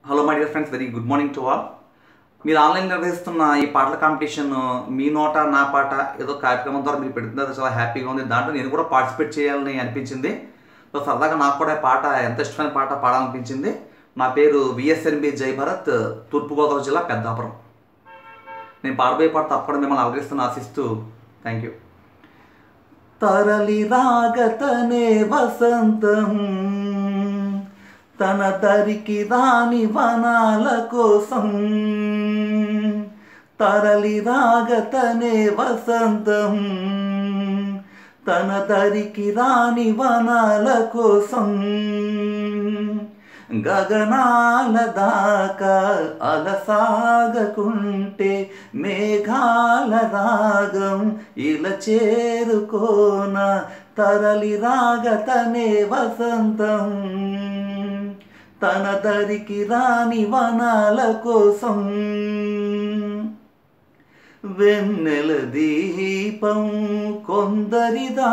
hello my dear friends very good morning to all మీరు online నిర్వహిస్తున్న ఈ పాటల కాంపిటీషన్ మీ నోట నా పాట ఏదో కార్యక్రమం ద్వారా మీరు పెడుతున్నారు చాలా హ్యాపీగా ఉంది దాంట్లో నేను కూడా పార్టిసిపేట్ చేయాలని అనిపించింది సో సరదాగా నాకు కూడా ఈ పాట ఎంత ఇష్టమైన పాట పాడాలనిపించింది నా పేరు విఎస్ఎన్బి జై భరత్ తూర్పుగోదావరి జిల్లా పెద్దాపురం నేను పాడబోయే పాట తప్పకుండా మిమ్మల్ని అవగరిస్తున్న ఆశిస్తూ థ్యాంక్ యూ తరలి రాగతనే వసంతం తన తరికి రాని వనాల కోసం తరలి రాగతనే వసంతం తన తరికి రాని వనాల కోసం గగనాల దాకా అలసాగకుంటే మేఘాల రాగం ఇలా చేరుకోన తరలి రాగతనే వసంతం తన దరికి రాని వనాల కోసం వెన్నెల దీపం కొందరిదా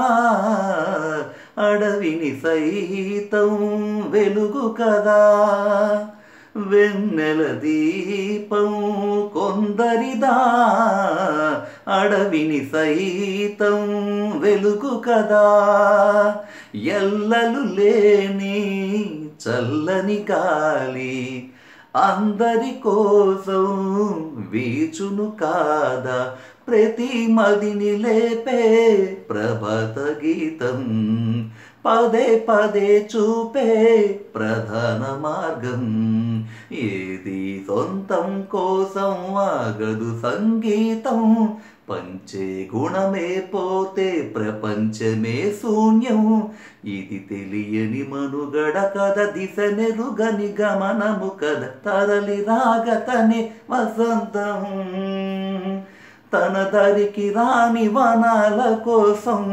అడవిని సైతం వెలుగు కదా వెన్నెల దీపం కొందరిదా అడవిని సైతం వెలుగు కదా ఎల్లలు లేని చల్లని గాలి అందరి కోసం వీచును కాదా ప్రతి మదిని లేపే ప్రభత గీతం పదే పదే చూపే ప్రధాన మార్గం ఏది సొంతం కోసం ఆగదు సంగీతం పంచే గుణమే పోతే ప్రపంచమే శూన్యం ఇది తెలియని మనుగడ కథ దిశ నెరుగని గమనము కథ తరలి రాగతనే వసంతం తన దరికి రాని వనాల కోసం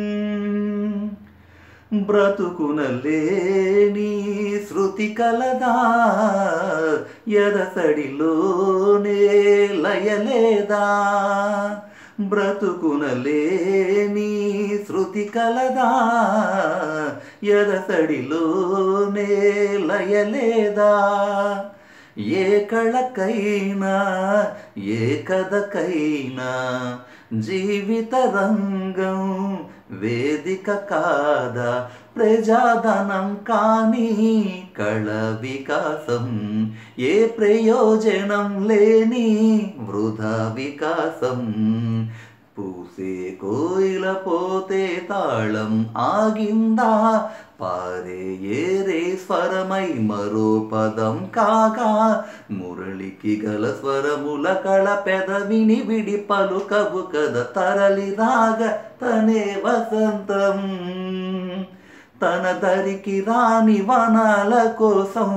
బ్రతుకున లేని శృతి కలదా ఎరసడిలోనే లయలేదా బ్రతుకున లేని శృతి కలదా ఎరసడిలోనే లయలేదా ఏ కళకైనా ఏ కథకైనా జీవిత రంగం వేదిక కాదా ప్రజాధనం కానీ కళ వికాసం ఏ ప్రయోజనం లేని వృధా వికాసం పూసే కోయిల పోతే తాళం ఆగిందా పారే ఏరే స్వరమై మరో పదం కాగా మురళికి గల స్వరముల కళ పెదవిని విడి పలుకవు కద తరలి రాగ తనే వసంతం తన దరికి రాని వనాల కోసం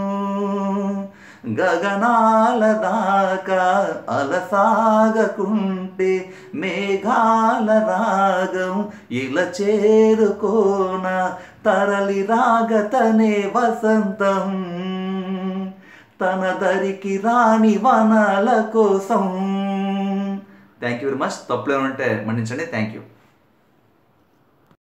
గగనాల దాకా అలసాగకుంటే మేఘాల రాగం ఇలా చేరుకోన తరలి రాగతనే వసంతం తన దరికి రాని వనాల కోసం థ్యాంక్ యూ వెరీ మచ్ తప్పులు ఉంటే మన్నించండి థ్యాంక్ యూ